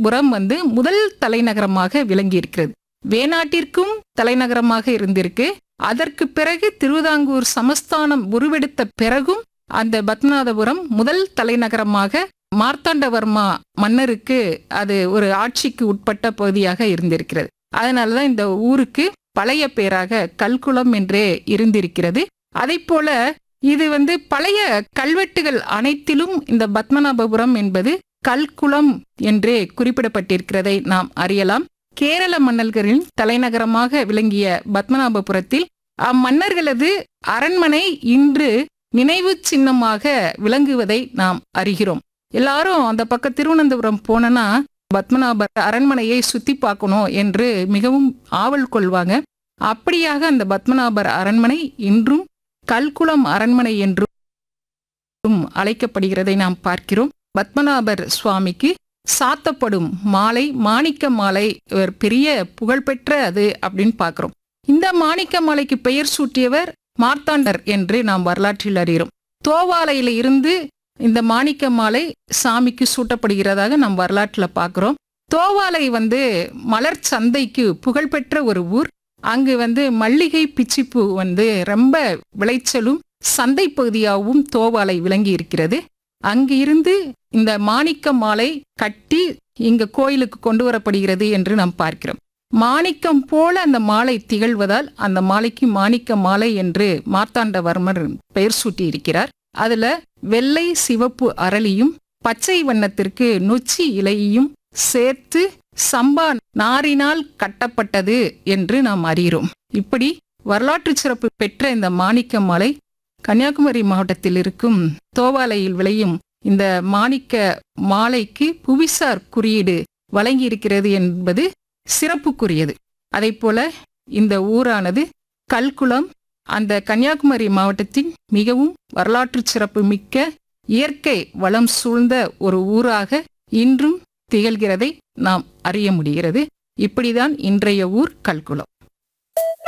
பத்மநாபபுரம் வந்து முதல் தலைநகரமாக விளங்கி இருக்கிறது வேணாட்டிற்கும் தலைநகரமாக இருந்திருக்கு அதற்கு பிறகு திருவிதாங்கூர் சமஸ்தானம் உருவெடுத்த பிறகும் அந்த பத்மநாபபுரம் முதல் தலைநகரமாக மார்த்தாண்டவர்மா மன்னருக்கு அது ஒரு ஆட்சிக்கு உட்பட்ட பகுதியாக இருந்திருக்கிறது அதனாலதான் இந்த ஊருக்கு பழைய பேராக கல்குளம் என்றே இருந்திருக்கிறது அதை போல இது வந்து பழைய கல்வெட்டுகள் அனைத்திலும் இந்த பத்மநாபபுரம் என்பது கல்குளம் என்றே குறிப்பிடப்பட்டிருக்கிறதை நாம் அறியலாம் கேரள மன்னர்களின் தலைநகரமாக விளங்கிய பத்மநாபபுரத்தில் அம்மன்னர்களது அரண்மனை இன்று நினைவு சின்னமாக விளங்குவதை நாம் அறிகிறோம் எல்லாரும் அந்த பக்கம் திருவனந்தபுரம் போனனா பத்மநாபர் அரண்மனையை சுத்தி பார்க்கணும் என்று மிகவும் ஆவல் கொள்வாங்க அப்படியாக அந்த பத்மநாபர் அரண்மனை இன்றும் கல்குளம் அரண்மனை என்றும் அழைக்கப்படுகிறதை நாம் பார்க்கிறோம் பத்மநாபர் சுவாமிக்கு சாத்தப்படும் மாலை மாணிக்க மாலை ஒரு பெரிய புகழ்பெற்ற அது அப்படின்னு பார்க்கிறோம் இந்த மாணிக்க மாலைக்கு பெயர் சூட்டியவர் மார்த்தாண்டர் என்று நாம் வரலாற்றில் அறிகிறோம் தோவாலையில இருந்து இந்த மாணிக்க மாலை சாமிக்கு சூட்டப்படுகிறதாக நாம் வரலாற்றில் பார்க்கிறோம் தோவாலை வந்து மலர் சந்தைக்கு புகழ்பெற்ற ஒரு ஊர் அங்கு வந்து மல்லிகை பிச்சிப்பூ வந்து ரொம்ப விளைச்சலும் சந்தை பகுதியாகவும் தோவாலை விளங்கி இருக்கிறது அங்கு இருந்து இந்த மாணிக்க மாலை கட்டி இங்க கோயிலுக்கு கொண்டு வரப்படுகிறது என்று நாம் பார்க்கிறோம் மாணிக்கம் போல அந்த மாலை திகழ்வதால் அந்த மாலைக்கு மாணிக்க மாலை என்று மார்த்தாண்டவர்மர் பெயர் சூட்டி இருக்கிறார் அதுல வெள்ளை சிவப்பு அரளியும் பச்சை வண்ணத்திற்கு நொச்சி இலையையும் சேர்த்து சம்பா நாரினால் கட்டப்பட்டது என்று நாம் அறிகிறோம் இப்படி வரலாற்று சிறப்பு பெற்ற இந்த மாணிக்க மாலை கன்னியாகுமரி மாவட்டத்தில் இருக்கும் தோவாலையில் விளையும் இந்த மாணிக்க மாலைக்கு புவிசார் குறியீடு வழங்கியிருக்கிறது என்பது சிறப்புக்குரியது அதை போல இந்த ஊரானது கல்குளம் அந்த கன்னியாகுமரி மாவட்டத்தின் மிகவும் வரலாற்று சிறப்பு மிக்க இயற்கை வளம் சூழ்ந்த ஒரு ஊராக இன்றும் திகழ்கிறதை நாம் அறிய முடிகிறது இப்படிதான் இன்றைய ஊர் கல்குளம்